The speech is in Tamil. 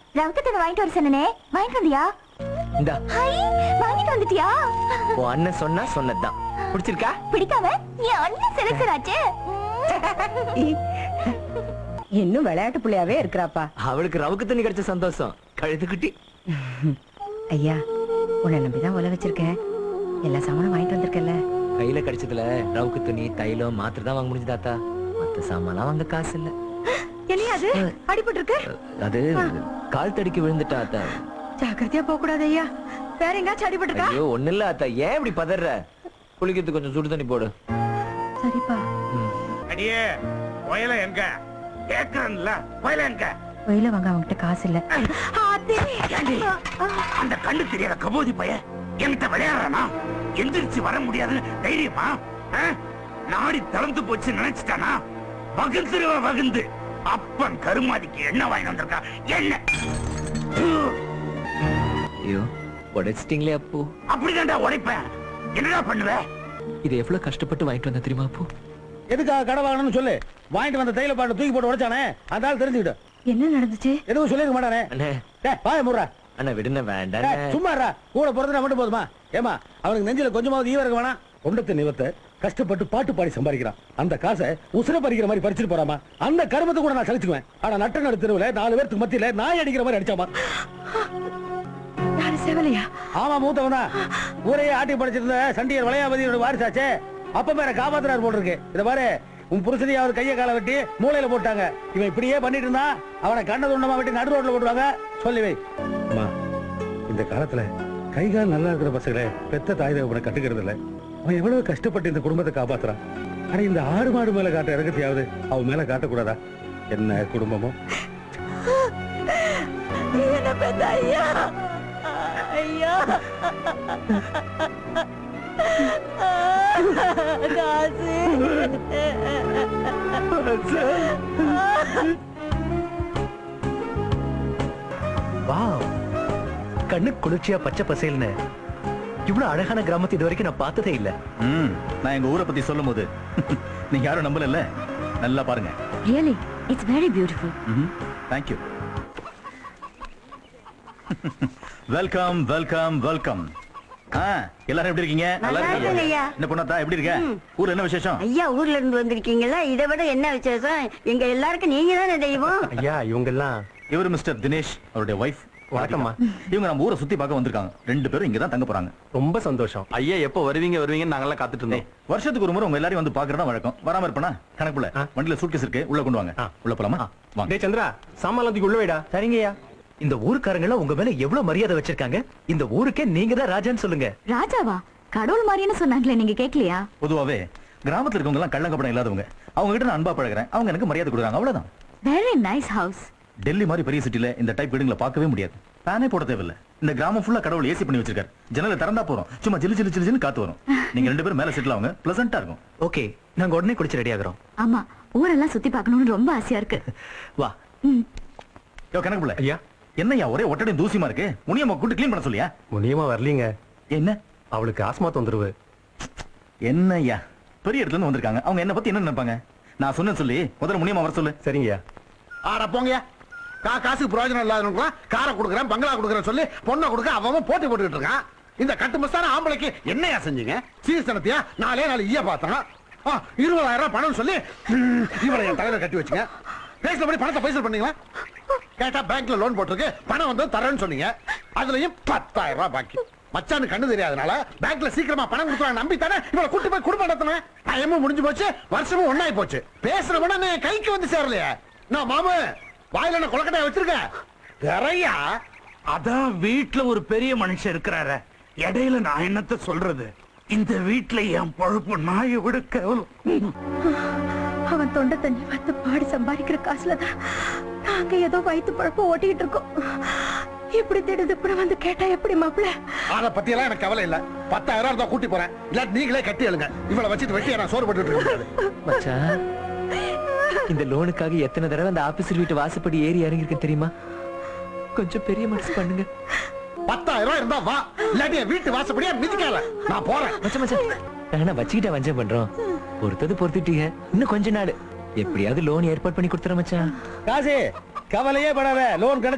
ரவுக்கத்தனை வாங்கிட்டு வர சொன்னனே வாங்கிட்டு வந்தியா இந்தா ஹை வாங்கிட்டு வந்துட்டியா உன் அண்ணன் சொன்னா சொன்னதுதான் பிடிச்சிருக்கா பிடிக்காம என் அண்ணன் செலக்சர் ஆச்சு இன்னும் விளையாட்டு புள்ளையாவே இருக்கிறாப்பா அவளுக்கு ரவுக்கு தண்ணி கிடைச்ச சந்தோஷம் கழுதுக்குட்டி ஐயா உன்னை நம்பிதான் உல வச்சிருக்கேன் எல்லா சாமானும் வாங்கிட்டு வந்திருக்கல கையில கிடைச்சதுல ரவுக்கு துணி தைலம் மாத்திரை தான் வாங்க முடிஞ்சு தாத்தா மத்த சாமான்லாம் வாங்க காசு இல்ல என்னையா அது அடிபட்டு இருக்கு அது கால் தடிக்கு விழுந்துட்டா அத்தா ஜாக்கிரதையா போக கூடாது ஐயா வேற எங்காச்சும் அடிபட்டு இருக்கா ஐயோ ஒண்ணு இல்ல அத்தா ஏன் இப்படி பதற குளிக்கிறதுக்கு கொஞ்சம் சுடு தண்ணி போடு சரிப்பா ம். அடியே புயல எங்க கேக்குறேன்ல புயல எங்க வெயில வாங்க அவன்கிட்ட காசு இல்ல அந்த கண்ணு தெரியாத கபோதி பைய என்கிட்ட விளையாடுறானா எந்திரிச்சு வர முடியாதுன்னு தைரியமா ஆ? நாடி தளர்ந்து போச்சு நினைச்சிட்டானா வகுந்துருவ வகுந்து அப்பன் கருமாதிக்கு என்ன வாங்கி வந்திருக்கா என்ன ஐயோ உடைச்சிட்டீங்களே அப்பு அப்படிதான்டா உடைப்பேன் என்னடா பண்ணுவ இது எவ்வளவு கஷ்டப்பட்டு வாங்கிட்டு வந்த தெரியுமா அப்பு எதுக்காக கடை வாங்கணும்னு சொல்லு வாங்கிட்டு வந்த தைல பாட்டு தூக்கி போட்டு உடைச்சானே அந்த ஆள் தெரிஞ்சுக்கிட்டு என்ன நடந்துச்சு எதுவும் சொல்லிருக்க மாட்டானே அண்ணே டேய் வாய முடுறா அண்ணா விடுன வேண்டாம் டேய், சும்மா இருடா. கூட பிறந்தா மட்டும் போதுமா ஏமா அவனுக்கு நெஞ்சில கொஞ்சமாவது ஈவ இருக்க வேணாம் கொண்டத்தை நிவத்தை கஷ்டப்பட்டு பாட்டு பாடி சம்பாதிக்கிறான் அந்த காசை உசுர பறிக்கிற மாதிரி பறிச்சுட்டு போறாமா அந்த கருமத்தை கூட நான் சலிச்சுக்குவேன் ஆனா நட்ட நடு தெருவுல நாலு பேருக்கு மத்தியில நாய் அடிக்கிற மாதிரி அடிச்சாமா யாரு செவலையா ஆமா மூத்தவன் தான் ஊரையே ஆட்டி படைச்சிருந்த சண்டியர் வளையாபதியோட வாரிசாச்சே அப்ப மேல காப்பாத்துறாரு போல் இருக்கு இத பாரு உன் புருஷனையாவது கைய காலை வெட்டி மூளையில போட்டாங்க இவன் இப்படியே பண்ணிட்டு இருந்தா அவனை கண்ண துண்டமா வெட்டி நடு ரோட்ல போட்டுவாங்க சொல்லி வை அம்மா இந்த காலத்துல கை கால் நல்லா இருக்கிற பசங்களை பெத்த தாய் தகவனை கட்டுக்கிறது இல்ல அவன் எவ்வளவு கஷ்டப்பட்டு இந்த குடும்பத்தை காப்பாத்துறான் ஆனா இந்த ஆடு மாடு மேல காட்ட இறக்கத்தையாவது அவன் மேல காட்டக்கூடாதா என்ன குடும்பமோ என்ன பெத்த ஐயா ஐயா காசு வாவ் கண்ணு குளிர்ச்சியா பச்சை பசேல்னு இவ்வளவு அழகான கிராமத்தை இது வரைக்கும் நான் பார்த்ததே இல்ல ம் நான் எங்க ஊரை பத்தி சொல்லும் போது நீங்க யாரும் நம்பல நல்லா பாருங்க really it's very beautiful thank you welcome welcome welcome ஆ எல்லாரும் எப்படி இருக்கீங்க நல்லா நல்லா இருக்கீங்க இருக்கேன் ஐயா. என்ன பொண்ணாத்தா எப்படி இருக்க ஊர்ல என்ன விசேஷம் ஐயா ஊர்ல இருந்து வந்திருக்கீங்களா இதை விட என்ன விசேஷம் எங்க எல்லாருக்கும் நீங்க தானே தெய்வம் ஐயா இவங்க எல்லாம் இவர் மிஸ்டர் தினேஷ் அவருடைய ஒய்ஃப் வணக்கம்மா. இவங்க நம்ம ஊரை சுத்தி பார்க்க வந்திருக்காங்க ரெண்டு பேரும் இங்க தான் தங்க போறாங்க ரொம்ப சந்தோஷம் ஐயா எப்போ வருவீங்க வருவீங்கன்னு நாங்கெல்லாம் காத்துட்டு டேய், இருந்தோம் வருஷத்துக்கு ஒரு முறை உங்க எல்லாரையும் வந்து பாக்குறதா வழக்கம் வராம இருப்பனா கணக்குல ஆ. வண்டியில சூட்கேஸ் இருக்கு உள்ள கொண்டு வாங்க ஆ. உள்ள போலாமா வாங்க டேய் சந்திரா சாமான் தூக்கி உள்ள வைடா சரிங்கய்யா இந்த ஊருக்காரங்க எல்லாம் உங்க மேல எவ்வளவு மரியாதை வச்சிருக்காங்க இந்த ஊருக்கே நீங்க தான் ராஜான்னு சொல்லுங்க ராஜாவா கடவுள் மாதிரின்னு சொன்னாங்களே நீங்க கேக்கலையா பொதுவாவே கிராமத்துல இருக்கவங்க எல்லாம் கள்ளங்கப்படம் இல்லாதவங்க அவங்க கிட்ட நான் அன்பா பழகுறேன் அவங்க எனக்கு மரியாதை கொடுக்குறாங்க அவ்வளவுதான் வெரி நைஸ் ஹவுஸ் டெல்லி மாதிரி பெரிய சிட்டில இந்த டைப் வீடுங்களை பார்க்கவே முடியாது ஃபேனே போட தேவையில்ல இந்த கிராமம் ஃபுல்லா கடவுள் ஏசி பண்ணி வச்சிருக்காரு ஜன்னலை திறந்தா போறோம் சும்மா ஜிலு ஜிலு ஜிலுன்னு காத்து வரும் நீங்க ரெண்டு பேரும் மேல செட்டில் ஆகுங்க பிளசண்டா இருக்கும் ஓகே நாங்க உடனே குடிச்சு ரெடி ஆகுறோம் ஆமா ஊரெல்லாம் சுத்தி பார்க்கணும்னு ரொம்ப ஆசையா இருக்கு வா ம். யோ கணக்கு பிள்ளை ஐயா என்னய்யா ஒரே ஒட்டடையும் தூசிமா இருக்கு முனியம்மா கூட்டு க்ளீன் பண்ண சொல்லியா முனியமா வரலீங்க என்ன அவளுக்கு ஆஸ்மா தொந்தரவு என்னய்யா பெரிய இடத்துல இருந்து வந்திருக்காங்க அவங்க என்ன பத்தி என்ன நினைப்பாங்க நான் சொன்னேன்னு சொல்லி முதல்ல முனியம்மா வர சொல்லு சரிங்கய்யா ஆட போங்கயா கா காசுக்கு பிரயோஜனம் இல்லாதவங்களாம் காரை கொடுக்குறேன் பங்களா கொடுக்குறேன் சொல்லி பொண்ணை கொடுக்க அவன் போட்டி போட்டுக்கிட்டு இருக்கான் இந்த கட்டு மஸ்தான ஆம்பளைக்கு என்னையா செஞ்சீங்க சீசனத்தையா நாலே நாலு ஈய பார்த்தான் ஆ, இருபதாயிரம் ரூபாய் பணம் சொல்லி ம், இவளை என் தலையில கட்டி வச்சுங்க பேசினபடி பணத்தை பைசல் பண்ணீங்களா கேட்டா பேங்க்ல லோன் போட்டிருக்கு பணம் வந்து தரேன்னு சொன்னீங்க அதுலயும் பத்தாயிரம் ரூபாய் பாக்கி மச்சானு கண்ணு தெரியாதனால பேங்க்ல சீக்கிரமா பணம் கொடுத்துருவாங்க நம்பி தானே இவளை கூட்டு போய் குடும்பம் நடத்தினேன் டைமும் முடிஞ்சு போச்சு வருஷமும் ஒண்ணாயி போச்சு பேசுற உடனே கைக்கு வந்து சேரலையே நான் மாமு வாயில என்ன கொலக்கட்டையா வச்சிருக்க நிறையா அதான் வீட்டுல ஒரு பெரிய மனுஷன் இருக்கிறாரு இடையில நான் என்னத்த சொல்றது இந்த வீட்டுல என் பொழப்பு நாயை விட கேவலம் அவன் தொண்டை தண்ணி வந்து பாடி சம்பாதிக்கிற காசுல தான் நாங்க ஏதோ வயிற்று பழப்ப ஓட்டிக்கிட்டு இருக்கோம் இப்படி திடுதிப்புற வந்து கேட்டா எப்படி மாப்பிள்ள அத பத்தி எல்லாம் எனக்கு கவலை இல்ல பத்தாயிரம் ரூபாய் கூட்டி போறேன் இல்ல நீங்களே கட்டி எழுங்க இவளை வச்சுட்டு வெட்டி நான் சோறு போட்டுட்டு இருக்க முடியாது மச்சான் இந்த லோனுக்காக எத்தனை தடவை அந்த ஆபீசர் வீட்டு வாசப்படி ஏறி இறங்கிருக்கேன் தெரியுமா கொஞ்சம் பெரிய மனசு பண்ணுங்க பத்தாயிரம் ரூபாய் இருந்தா வா இல்லாட்டி என் வீட்டு வாசப்படியா மிதிக்காத நான் போறேன் மச்சான் மச்சான் நாங்க வச்சுக்கிட்ட வஞ்சம் பண்றோம் பொறுத்தது பொறுத்துட்டீங்க இன்னும் கொஞ்ச நாள் எப்படியாவது லோன் ஏற்பாடு பண்ணி கொடுத்துற மச்சான் காசி கவலையே படாத லோன் கிடைச்சு